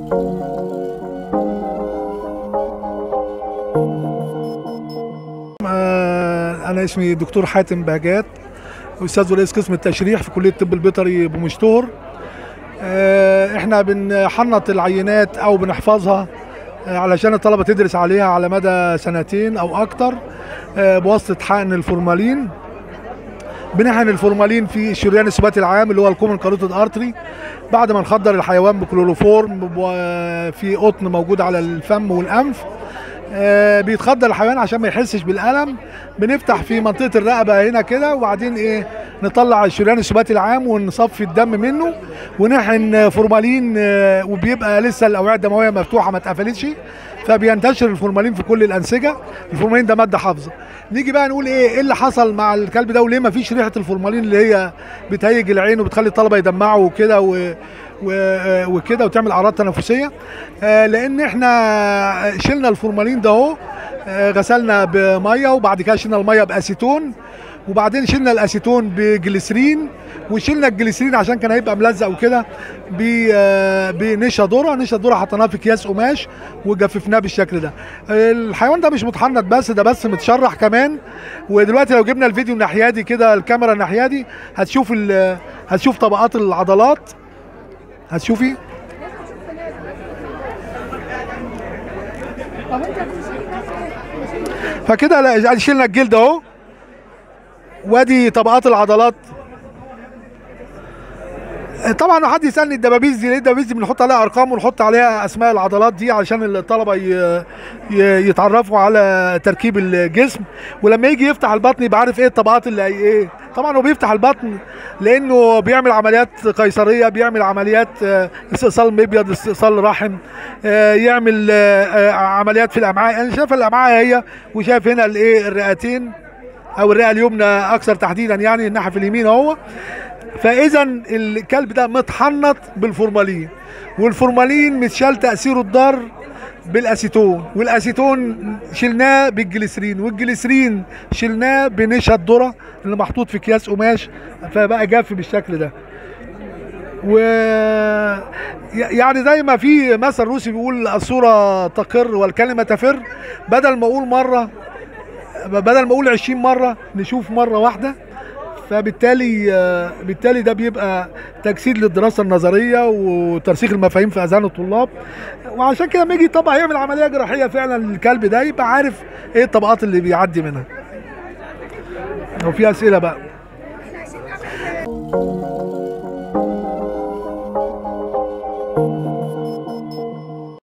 آه، انا اسمي دكتور حاتم بهجات استاذ ورئيس قسم التشريح في كليه الطب البيطري بمشتور آه، احنا بنحنط العينات او بنحفظها آه، علشان الطلبه تدرس عليها على مدى سنتين او اكتر آه، بواسطه حقن الفورمالين بنحقن الفورمالين في الشريان الثباتي العام اللي هو الكومن كاروتيد ارتري بعد ما نخدر الحيوان بكلوروفورم وفي قطن موجود على الفم والانف آه، بيتخدر الحيوان عشان ما يحسش بالالم بنفتح في منطقه الرقبه هنا كده وبعدين ايه نطلع الشريان الثباتي العام ونصفي الدم منه ونحقن فورمالين آه، وبيبقى لسه الاوعيه الدمويه مفتوحه ما اتقفلتش فبينتشر الفورمالين في كل الانسجه الفورمالين ده ماده حافظه نيجي بقى نقول ايه ايه اللي حصل مع الكلب ده وليه ما فيش ريحه الفورمالين اللي هي بتهيج العين وبتخلي الطلبه يدمعوا وكده و و- وكده وتعمل اعراض تنفسيه آه، لان احنا شلنا الفورمالين ده اهو آه، غسلنا بميه وبعد كده شلنا الميه باسيتون وبعدين شلنا الاسيتون بجليسرين وشلنا الجليسرين عشان كان هيبقى ملزق وكده ب- آه، بنشا ذره نشا ذره حطيناه في اكياس قماش وجففناه بالشكل ده الحيوان ده مش متحنط بس ده بس متشرح كمان ودلوقتي لو جبنا الفيديو الناحيه دي كده الكاميرا الناحيه دي هتشوف ال- هتشوف طبقات العضلات هتشوفي فكده لا- ادي شلنا الجلد اهو وادي طبقات العضلات طبعا لو حد يسالني الدبابيس دي ليه الدبابيس دي بنحط عليها ارقام ونحط عليها اسماء العضلات دي علشان الطلبه ي- ي- يتعرفوا على تركيب الجسم ولما يجي يفتح البطن يبقى عارف ايه الطبقات اللي هي ايه طبعا هو بيفتح البطن لانه بيعمل عمليات قيصريه بيعمل عمليات آه، استئصال مبيض استئصال رحم آه، يعمل آه، آه، عمليات في الامعاء انا شايف الامعاء هي وشايف هنا الايه الرئتين او الرئه اليمنى اكثر تحديدا يعني الناحيه اليمين اهو فاذا الكلب ده متحنط بالفورمالين والفورمالين متشال تاثيره الضار بالاسيتون والاسيتون شلناه بالجليسرين والجليسرين شلناه بنشا الذره اللي محطوط في اكياس قماش فبقى جاف بالشكل ده و يعني زي ما في مثل روسي بيقول الصوره تقر والكلمه تفر بدل ما اقول مره بدل ما اقول 20 مره نشوف مره واحده فبالتالي آه، بالتالي ده بيبقى تجسيد للدراسه النظريه وترسيخ المفاهيم في اذهان الطلاب وعشان كده لما يجي طبعا يعمل عمليه جراحيه فعلا للكلب ده يبقى عارف ايه الطبقات اللي بيعدي منها لو في اسئله بقى